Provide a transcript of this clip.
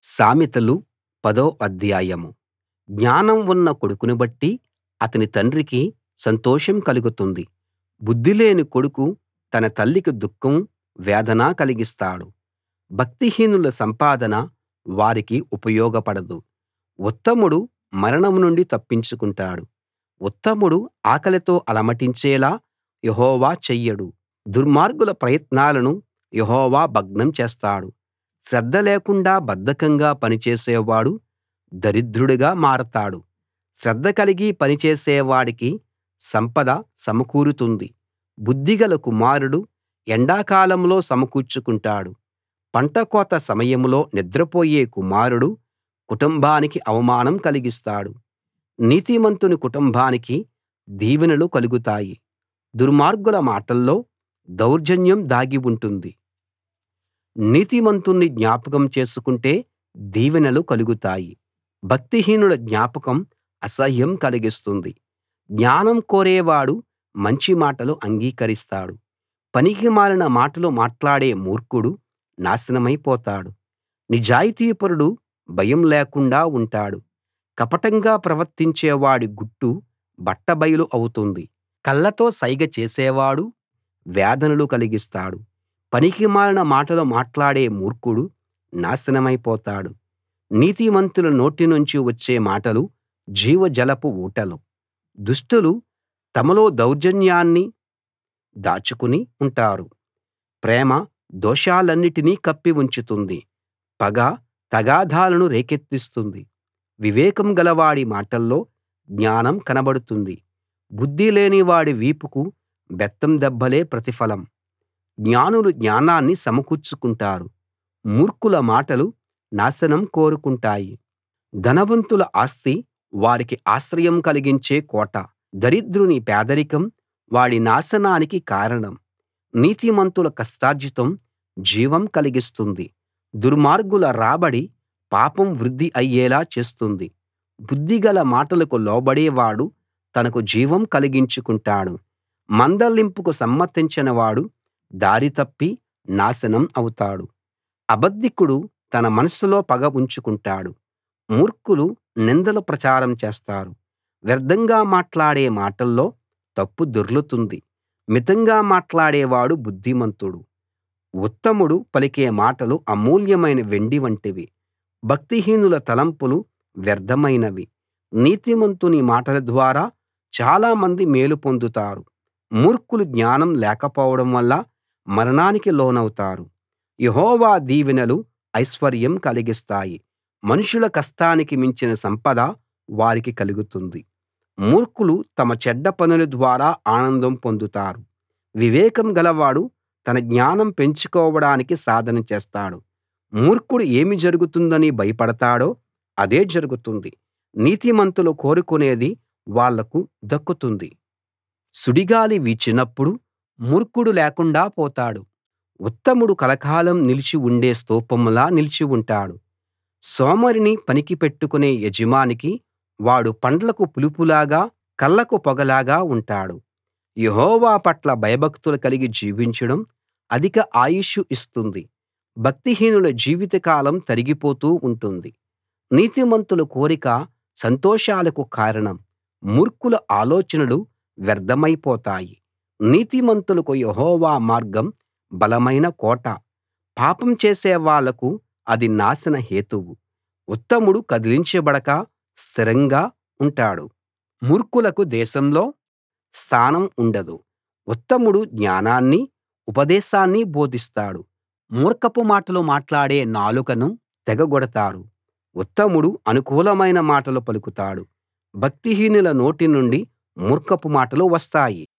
సామెతలు పదో అధ్యాయం జ్ఞానం ఉన్న కొడుకును బట్టి అతని తండ్రికి సంతోషం కలుగుతుంది బుద్ధిలేని కొడుకు తన తల్లికి దుఃఖం వేదన కలిగిస్తాడు భక్తిహీనుల సంపాదన వారికి ఉపయోగపడదు ఉత్తముడు మరణం నుండి తప్పించుకుంటాడు ఉత్తముడు ఆకలితో అలమటించేలా యెహోవా చెయ్యడు దుర్మార్గుల ప్రయత్నాలను యెహోవా భగ్నం చేస్తాడు శ్రద్ధ లేకుండా బద్ధకంగా పనిచేసేవాడు దరిద్రుడుగా మారతాడు శ్రద్ధ కలిగి పనిచేసే వాడికి సంపద సమకూరుతుంది బుద్ధిగల కుమారుడు ఎండాకాలంలో సమకూర్చుకుంటాడు పంట కోత సమయంలో నిద్రపోయే కుమారుడు కుటుంబానికి అవమానం కలిగిస్తాడు నీతిమంతుని కుటుంబానికి దీవెనలు కలుగుతాయి దుర్మార్గుల మాటల్లో దౌర్జన్యం దాగి ఉంటుంది నీతిమంతుణ్ణి జ్ఞాపకం చేసుకుంటే దీవెనలు కలుగుతాయి భక్తిహీనుల జ్ఞాపకం అసహ్యం కలిగిస్తుంది జ్ఞానం కోరేవాడు మంచి మాటలు అంగీకరిస్తాడు పనికిమాలిన మాటలు మాట్లాడే మూర్ఖుడు నాశనమైపోతాడు నిజాయితీపరుడు భయం లేకుండా ఉంటాడు కపటంగా ప్రవర్తించేవాడి గుట్టు బట్టబయలు అవుతుంది కళ్ళతో సైగ చేసేవాడు వేదనలు కలిగిస్తాడు పనికిమాలిన మాటలు మాట్లాడే మూర్ఖుడు నాశనమైపోతాడు నీతిమంతుల నోటి నుంచి వచ్చే మాటలు జీవజలపు ఊటలు దుష్టులు తమలో దౌర్జన్యాన్ని దాచుకుని ఉంటారు ప్రేమ దోషాలన్నిటినీ కప్పి ఉంచుతుంది పగ తగాదాలను రేకెత్తిస్తుంది వివేకం గలవాడి మాటల్లో జ్ఞానం కనబడుతుంది బుద్ధి లేనివాడి వీపుకు బెత్తం దెబ్బలే ప్రతిఫలం జ్ఞానులు జ్ఞానాన్ని సమకూర్చుకుంటారు మూర్ఖుల మాటలు నాశనం కోరుకుంటాయి ధనవంతుల ఆస్తి వారికి ఆశ్రయం కలిగించే కోట దరిద్రుని పేదరికం వాడి నాశనానికి కారణం నీతిమంతుల కష్టార్జితం జీవం కలిగిస్తుంది దుర్మార్గుల రాబడి పాపం వృద్ధి అయ్యేలా చేస్తుంది బుద్ధిగల మాటలకు లోబడేవాడు తనకు జీవం కలిగించుకుంటాడు మందలింపుకు సమ్మతించనివాడు దారి తప్పి నాశనం అవుతాడు అబద్ధికుడు తన మనస్సులో పగ ఉంచుకుంటాడు మూర్ఖులు నిందలు ప్రచారం చేస్తారు వ్యర్థంగా మాట్లాడే మాటల్లో తప్పు దొర్లుతుంది మితంగా మాట్లాడేవాడు బుద్ధిమంతుడు ఉత్తముడు పలికే మాటలు అమూల్యమైన వెండి వంటివి భక్తిహీనుల తలంపులు వ్యర్థమైనవి నీతిమంతుని మాటల ద్వారా చాలామంది మేలు పొందుతారు మూర్ఖులు జ్ఞానం లేకపోవడం వల్ల మరణానికి లోనవుతారు యెహోవా దీవెనలు ఐశ్వర్యం కలిగిస్తాయి మనుషుల కష్టానికి మించిన సంపద వారికి కలుగుతుంది మూర్ఖులు తమ చెడ్డ పనుల ద్వారా ఆనందం పొందుతారు వివేకం గలవాడు తన జ్ఞానం పెంచుకోవడానికి సాధన చేస్తాడు మూర్ఖుడు ఏమి జరుగుతుందని భయపడతాడో అదే జరుగుతుంది నీతిమంతులు కోరుకునేది వాళ్లకు దక్కుతుంది సుడిగాలి వీచినప్పుడు మూర్ఖుడు లేకుండా పోతాడు ఉత్తముడు కలకాలం నిలిచి ఉండే స్తూపంలా నిలిచి ఉంటాడు సోమరిని పనికి పెట్టుకునే యజమానికి వాడు పండ్లకు పులుపులాగా కళ్ళకు పొగలాగా ఉంటాడు యెహోవా పట్ల భయభక్తులు కలిగి జీవించడం అధిక ఆయుష్షు ఇస్తుంది భక్తిహీనుల జీవితకాలం తరిగిపోతూ ఉంటుంది నీతిమంతుల కోరిక సంతోషాలకు కారణం మూర్ఖుల ఆలోచనలు వ్యర్థమైపోతాయి నీతిమంతులకు యెహోవా మార్గం బలమైన కోట పాపం చేసే వాళ్లకు అది నాశన హేతువు ఉత్తముడు కదిలించబడక స్థిరంగా ఉంటాడు మూర్ఖులకు దేశంలో స్థానం ఉండదు ఉత్తముడు జ్ఞానాన్ని ఉపదేశాన్ని బోధిస్తాడు మూర్ఖపు మాటలు మాట్లాడే నాలుకను తెగగొడతారు ఉత్తముడు అనుకూలమైన మాటలు పలుకుతాడు భక్తిహీనుల నోటి నుండి మూర్ఖపు మాటలు వస్తాయి